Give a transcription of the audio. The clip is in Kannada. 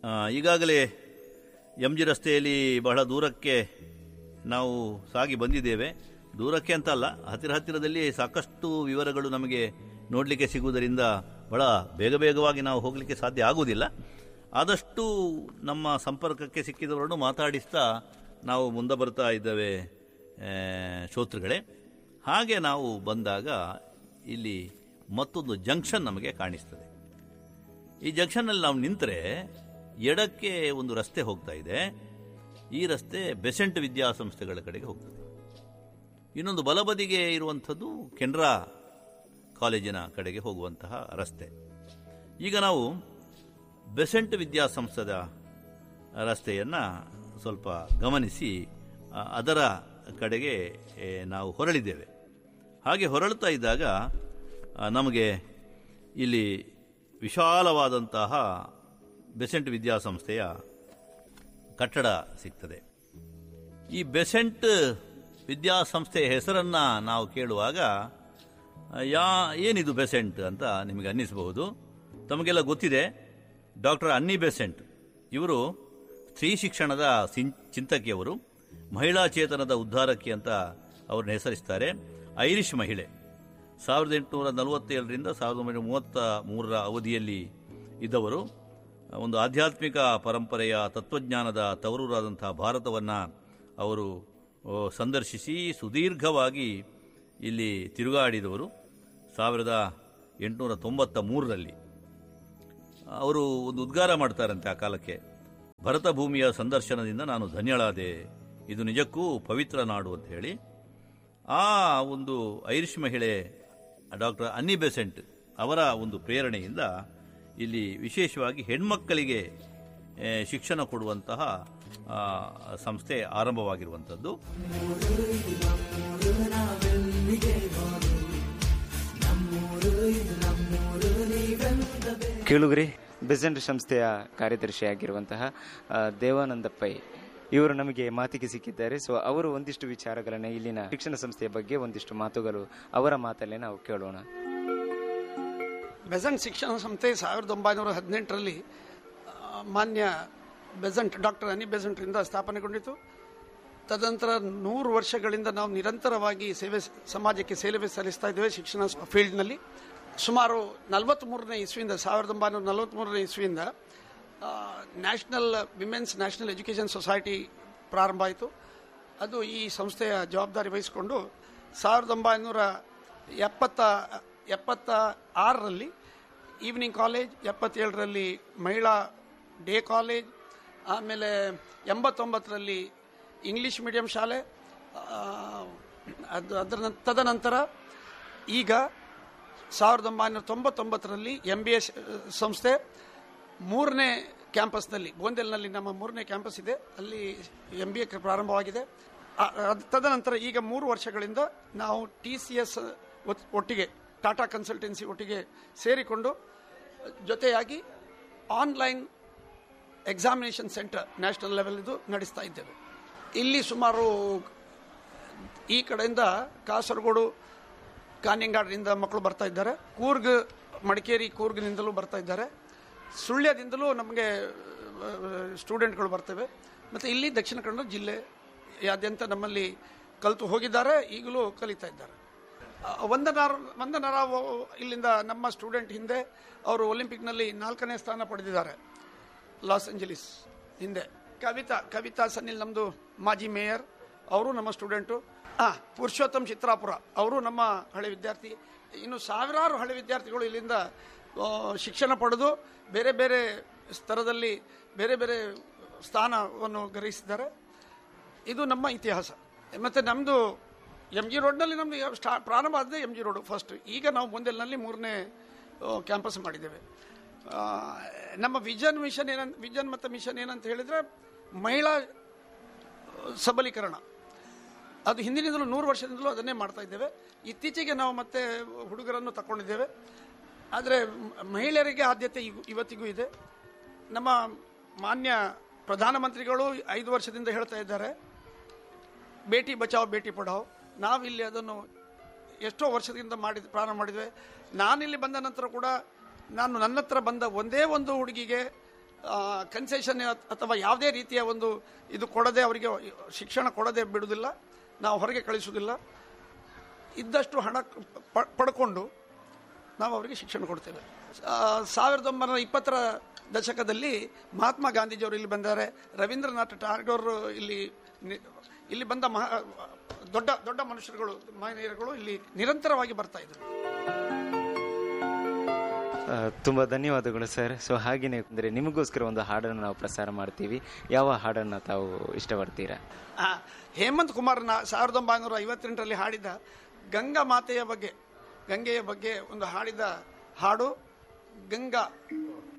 ಆ, ಈಗಾಗಲೇ ಎಂ ಜಿ ರಸ್ತೆಯಲ್ಲಿ ಬಹಳ ದೂರಕ್ಕೆ ನಾವು ಸಾಗಿ ಬಂದಿದ್ದೇವೆ ದೂರಕ್ಕೆ ಅಂತ ಅಲ್ಲ ಹತ್ತಿರ ಹತ್ತಿರದಲ್ಲಿ ಸಾಕಷ್ಟು ವಿವರಗಳು ನಮಗೆ ನೋಡಲಿಕ್ಕೆ ಸಿಗುವುದರಿಂದ ಬಹಳ ಬೇಗ ಬೇಗವಾಗಿ ನಾವು ಹೋಗಲಿಕ್ಕೆ ಸಾಧ್ಯ ಆಗುವುದಿಲ್ಲ ಆದಷ್ಟು ನಮ್ಮ ಸಂಪರ್ಕಕ್ಕೆ ಸಿಕ್ಕಿದವರನ್ನು ಮಾತಾಡಿಸ್ತಾ ನಾವು ಮುಂದೆ ಬರ್ತಾ ಇದ್ದೇವೆ ಆ, ಶ್ರೋತೃಗಳೇ ಹಾಗೆ ನಾವು ಬಂದಾಗ ಇಲ್ಲಿ ಮತ್ತೊಂದು ಜಂಕ್ಷನ್ ನಮಗೆ ಕಾಣಿಸ್ತದೆ ಈ ಜಂಕ್ಷನ್ನಲ್ಲಿ ನಾವು ನಿಂತರೆ ಎಡಕ್ಕೆ ಒಂದು ರಸ್ತೆ ಹೋಗ್ತಾ ಇದೆ ಈ ರಸ್ತೆ ಬೆಸೆಂಟ್ ವಿದ್ಯಾಸಂಸ್ಥೆಗಳ ಕಡೆಗೆ ಹೋಗ್ತದೆ ಇನ್ನೊಂದು ಬಲಬದಿಗೆ ಇರುವಂಥದ್ದು ಕೆನರಾ ಕಾಲೇಜಿನ ಕಡೆಗೆ ಹೋಗುವಂತಹ ರಸ್ತೆ ಈಗ ನಾವು ಬೆಸೆಂಟ್ ವಿದ್ಯಾಸಂಸ್ಥದ ರಸ್ತೆಯನ್ನು ಸ್ವಲ್ಪ ಗಮನಿಸಿ ಆ, ಅದರ ಕಡೆಗೆ ಏ, ನಾವು ಹೊರಳಿದ್ದೇವೆ ಹಾಗೆ ಹೊರಳ್ತಾ ಇದ್ದಾಗ ಆ, ನಮಗೆ ಇಲ್ಲಿ ವಿಶಾಲವಾದಂತಹ ಬೆಸೆಂಟ್ ವಿದ್ಯಾಸಂಸ್ಥೆಯ ಕಟ್ಟಡ ಸಿಗ್ತದೆ ಈ ಬೆಸೆಂಟ್ ವಿದ್ಯಾಸಂಸ್ಥೆಯ ಹೆಸರನ್ನು ನಾವು ಕೇಳುವಾಗ ಆ, ಯಾ ಏನಿದು ಬೆಸೆಂಟ್ ಅಂತ ನಿಮಗೆ ಅನ್ನಿಸಬಹುದು ತಮಗೆಲ್ಲ ಗೊತ್ತಿದೆ ಡಾಕ್ಟರ್ ಅನ್ನಿ ಬೆಸೆಂಟ್ ಇವರು ಸ್ತ್ರೀ ಶಿಕ್ಷಣದ ಸಿಂ- ಚಿಂತಕಿಯವರು ಮಹಿಳಾ ಚೇತನದ ಉದ್ಧಾರಕಿ ಅಂತ ಅವ್ರನ್ನ ಹೆಸರಿಸ್ತಾರೆ ಐರಿಷ್ ಮಹಿಳೆ ಸಾವಿರದ ಎಂಟುನೂರ ನಲವತ್ತೇಳರಿಂದ ಸಾವಿರದ ಒಂಬೈನೂರ ಮೂವತ್ತ ಮೂರರ ಅವಧಿಯಲ್ಲಿ ಇದ್ದವರು ಒಂದು ಆಧ್ಯಾತ್ಮಿಕ ಪರಂಪರೆಯ ತತ್ವಜ್ಞಾನದ ತವರೂರಾದಂತಹ ಭಾರತವನ್ನು ಅವರು ಓ, ಸಂದರ್ಶಿಸಿ ಸುದೀರ್ಘವಾಗಿ ಇಲ್ಲಿ ತಿರುಗಾಡಿದವರು ಸಾವಿರದ ಎಂಟುನೂರ ತೊಂಬತ್ತ ಮೂರರಲ್ಲಿ ಅವರು ಒಂದು ಉದ್ಗಾರ ಮಾಡ್ತಾರಂತೆ ಆ ಕಾಲಕ್ಕೆ ಭರತ ಭೂಮಿಯ ಸಂದರ್ಶನದಿಂದ ನಾನು ಧನ್ಯಳಾದೆ ಇದು ನಿಜಕ್ಕೂ ಪವಿತ್ರ ನಾಡು ಅಂತ ಹೇಳಿ ಆ ಒಂದು ಐರಿಷ್ ಮಹಿಳೆ ಡಾಕ್ಟರ್ ಅನ್ನಿ ಬೆಸೆಂಟ್ ಅವರ ಒಂದು ಪ್ರೇರಣೆಯಿಂದ ಇಲ್ಲಿ ವಿಶೇಷವಾಗಿ ಹೆಣ್ಮಕ್ಕಳಿಗೆ ಆ, ಶಿಕ್ಷಣ ಕೊಡುವಂತಹ ಆ, ಸಂಸ್ಥೆ ಆರಂಭವಾಗಿರುವಂಥದ್ದು ಕೇಳುಗರೆ ಬೆಸೆಂಟ್ ಸಂಸ್ಥೆಯ ಕಾರ್ಯದರ್ಶಿಯಾಗಿರುವಂತಹ ಆ, ದೇವಾನಂದ ಪೈ ಇವರು ನಮಗೆ ಮಾತಿಗೆ ಸಿಕ್ಕಿದ್ದಾರೆ ಸೊ ಅವರು ಒಂದಿಷ್ಟು ವಿಚಾರಗಳನ್ನ ಇಲ್ಲಿನ ಶಿಕ್ಷಣ ಸಂಸ್ಥೆಯ ಬಗ್ಗೆ ಒಂದಿಷ್ಟು ಮಾತುಗಳು ಅವರ ಮಾತಲ್ಲೇ ನಾವು ಕೇಳೋಣ ಬೆಸೆಂಟ್ ಶಿಕ್ಷಣ ಸಂಸ್ಥೆ ಸಾವಿರದ ಒಂಬೈನೂರ ಹದಿನೆಂಟರಲ್ಲಿ ಆ, ಮಾನ್ಯ ಬೆಸೆಂಟ್ ಡಾಕ್ಟರ್ ಅನಿ ಬೆಸೆಂಟ್ರಿಂದ ಸ್ಥಾಪನೆಗೊಂಡಿತು ತದನಂತರ ನೂರು ವರ್ಷಗಳಿಂದ ನಾವು ನಿರಂತರವಾಗಿ ಸೇವೆ ಸಮಾಜಕ್ಕೆ ಸೇವೆ ಸಲ್ಲಿಸ್ತಾ ಇದ್ದೇವೆ ಶಿಕ್ಷಣ ಫೀಲ್ಡ್ನಲ್ಲಿ ಸುಮಾರು ನಲವತ್ತ್ಮೂರನೇ ಇಸ್ವಿಯಿಂದ ಸಾವಿರದ ಒಂಬೈನೂರ ನಲವತ್ತ್ಮೂರನೇ ಇಸ್ವಿಯಿಂದ national women's national education society ಪ್ರಾರಂಭ ಆಯಿತು ಅದು ಈ ಸಂಸ್ಥೆಯ ಜವಾಬ್ದಾರಿ ವಹಿಸಿಕೊಂಡು ಸಾವಿರದ ಒಂಬೈನೂರ ಎಪ್ಪತ್ತ ಎಪ್ಪತ್ತ ಆರರಲ್ಲಿ ಈವ್ನಿಂಗ್ ಕಾಲೇಜ್ ಎಪ್ಪತ್ತೇಳರಲ್ಲಿ ಮಹಿಳಾ ಡೇ ಕಾಲೇಜ್ ಆಮೇಲೆ ಎಂಬತ್ತೊಂಬತ್ತರಲ್ಲಿ ಇಂಗ್ಲಿಷ್ ಮೀಡಿಯಂ ಶಾಲೆ ಆ, ಅದು ಅದರ ನಂ- ತದನಂತರ ಈಗ ಸಾವಿರದ ಒಂಬೈನೂರ ತೊಂಬತ್ತೊಂಬತ್ತರಲ್ಲಿ ಎಂ ಬಿ ಎಸ್ ಸಂಸ್ಥೆ ಮೂರನೇ ಕ್ಯಾಂಪಸ್ನಲ್ಲಿ ಗೋಂದೆಲ್ನಲ್ಲಿ ನಮ್ಮ ಮೂರನೇ ಕ್ಯಾಂಪಸ್ ಇದೆ ಅಲ್ಲಿ ಎಂ ಬಿ ಎ ಪ್ರಾರಂಭವಾಗಿದೆ ಆ- ಅದ್- ತದನಂತರ ಈಗ ಮೂರು ವರ್ಷಗಳಿಂದ ನಾವು ಟಿ ಸಿ ಎಸ್ ಒಟ್ಟಿಗೆ ಟಾಟಾ ಕನ್ಸಲ್ಟೆನ್ಸಿ ಒಟ್ಟಿಗೆ ಸೇರಿಕೊಂಡು ಜೊತೆಯಾಗಿ online examination centre national level ಇದು ನಡೆಸ್ತಾ ಇದ್ದೇವೆ ಇಲ್ಲಿ ಸುಮಾರು ಈ ಕಡೆಯಿಂದ ಕಾಸರಗೋಡು ಕಾನಿಂಗಾಡ್ರಿಂದ ಮಕ್ಕಳು ಬರ್ತಾ ಇದ್ದಾರೆ ಕೂರ್ಗ್ ಮಡಿಕೇರಿ ಕೂರ್ಗ್ನಿಂದಲೂ ಬರ್ತಾ ಇದ್ದಾರೆ ಸುಳ್ಯದಿಂದಲೂ ನಮಗೆ ಸ್ಟೂಡೆಂಟ್ಗಳು ಬರ್ತವೆ ಮತ್ತು ಇಲ್ಲಿ ದಕ್ಷಿಣ ಕನ್ನಡ ಜಿಲ್ಲೆಯಾದ್ಯಂತ ನಮ್ಮಲ್ಲಿ ಕಲಿತು ಹೋಗಿದ್ದಾರೆ ಈಗಲೂ ಕಲಿತಾ ಇದ್ದಾರೆ ಆ, ವಂದನಾರ್ ವಂದನಾರಾವ್ ಇಲ್ಲಿಂದ ನಮ್ಮ ಸ್ಟೂಡೆಂಟ್ ಹಿಂದೆ ಅವರು ಒಲಿಂಪಿಕ್ನಲ್ಲಿ ನಾಲ್ಕನೇ ಸ್ಥಾನ ಪಡೆದಿದ್ದಾರೆ ಲಾಸ್ ಏಂಜಲೀಸ್ ಹಿಂದೆ ಕವಿತಾ ಕವಿತಾ ಸನಿಲ್ ನಮ್ಮದು ಮಾಜಿ ಮೇಯರ್ ಅವರು ನಮ್ಮ ಸ್ಟೂಡೆಂಟು ಆ ಪುರುಷೋತ್ತಮ್ ಚಿತ್ರಾಪುರ ಅವರು ನಮ್ಮ ಹಳೆ ವಿದ್ಯಾರ್ಥಿ ಇನ್ನು ಸಾವಿರಾರು ಹಳೆ ವಿದ್ಯಾರ್ಥಿಗಳು ಇಲ್ಲಿಂದ ಆ, ಶಿಕ್ಷಣ ಪಡೆದು ಬೇರೆ ಬೇರೆ ಸ್ತರದಲ್ಲಿ ಬೇರೆ ಬೇರೆ ಸ್ಥಾನವನ್ನು ಗ್ರಹಿಸಿದ್ದಾರೆ ಇದು ನಮ್ಮ ಇತಿಹಾಸ ಮತ್ತು ನಮ್ಮದು ಎಮ್ ಜಿ ರೋಡ್ನಲ್ಲಿ ನಮ್ಮದು ಸ್ಟಾ ಪ್ರಾರಂಭ ಆಗಿದೆ ಎಮ್ ಜಿ ರೋಡು ಫಸ್ಟ್ ಈಗ ನಾವು ಮುಂದೆಲ್ನಲ್ಲಿ ಮೂರನೇ ಕ್ಯಾಂಪಸ್ ಮಾಡಿದ್ದೇವೆ ಆ, ನಮ್ಮ ವಿಜನ್ ಮಿಷನ್ ಏನಂತ ವಿಜನ್ ಮತ್ತು ಮಿಷನ್ ಏನಂತ ಹೇಳಿದರೆ ಮಹಿಳಾ ಸಬಲೀಕರಣ ಅದು ಹಿಂದಿನಿಂದಲೂ ನೂರು ವರ್ಷದಿಂದಲೂ ಅದನ್ನೇ ಮಾಡ್ತಾ ಇದ್ದೇವೆ ಇತ್ತೀಚೆಗೆ ನಾವು ಮತ್ತೆ ಹುಡುಗರನ್ನು ತಗೊಂಡಿದ್ದೇವೆ ಆದರೆ ಮಹಿಳೆಯರಿಗೆ ಆದ್ಯತೆ ಇವು- ಇವತ್ತಿಗೂ ಇದೆ ನಮ್ಮ ಮಾನ್ಯ ಪ್ರಧಾನಮಂತ್ರಿಗಳು ಐದು ವರ್ಷದಿಂದ ಹೇಳ್ತಾ ಇದ್ದಾರೆ ಬೇಟಿ ಬಚಾವ್ ಬೇಟಿ ಪಢಾವ್ ನಾವಿಲ್ಲಿ ಅದನ್ನು ಎಷ್ಟೋ ವರ್ಷದಿಂದ ಮಾಡಿ ಪ್ರಾರಂಭ ಮಾಡಿದ್ವಿ ನಾನಿಲ್ಲಿ ಬಂದ ನಂತರ ಕೂಡ ನಾನು ನನ್ನ ಹತ್ರ ಬಂದ ಒಂದೇ ಒಂದು ಹುಡುಗಿಗೆ ಕನ್ಸೆಷನ್ ಅಥವಾ ಯಾವುದೇ ರೀತಿಯ ಒಂದು ಇದು ಕೊಡದೆ ಅವರಿಗೆ ಶಿಕ್ಷಣ ಕೊಡದೆ ಬಿಡುವುದಿಲ್ಲ ನಾವು ಹೊರಗೆ ಕಳಿಸುವುದಿಲ್ಲ ಇದ್ದಷ್ಟು ಹಣ ಪ- ಪಡ್ಕೊಂಡು ನಾವು ಅವರಿಗೆ ಶಿಕ್ಷಣ ಕೊಡ್ತೇವೆ ಆ, ಸಾವಿರದ ಒಂಬೈನೂರ ಇಪ್ಪತ್ತರ ದಶಕದಲ್ಲಿ ಮಹಾತ್ಮ ಗಾಂಧೀಜಿಯವರು ಇಲ್ಲಿ ಬಂದ್ದಾರೆ ರವೀಂದ್ರನಾಥ್ ಟಾಗೋರ್ ಇಲ್ಲಿ ನಿ- ಇಲ್ಲಿ ಬಂದ ಮಹಾ ದೊಡ್ಡ ದೊಡ್ಡ ಮನುಷ್ಯರುಗಳು ಮಹನೀಯರುಗಳು ಇಲ್ಲಿ ನಿರಂತರವಾಗಿ ಬರ್ತಾ ಇದ್ರು ಆ, ತುಂಬಾ ಧನ್ಯವಾದಗಳು ಸರ್ ಸೊ ಹಾಗೇನೆ ಅಂದ್ರೆ ನಿಮಗೋಸ್ಕರ ಒಂದು ಹಾಡನ್ನು ನಾವು ಪ್ರಸಾರ ಮಾಡ್ತೀವಿ ಯಾವ ಹಾಡನ್ನ ತಾವು ಇಷ್ಟಪಡ್ತೀರಾ ಆ, ಹೇಮಂತ್ ಕುಮಾರ್ನ ಸಾವಿರದ ಒಂಬೈನೂರ ಐವತ್ತೆಂಟರಲ್ಲಿ ಹಾಡಿದ ಗಂಗಾ ಮಾತೆಯ ಬಗ್ಗೆ ಗಂಗೆಯ ಬಗ್ಗೆ ಒಂದು ಹಾಡಿದ ಹಾಡು ಗಂಗಾ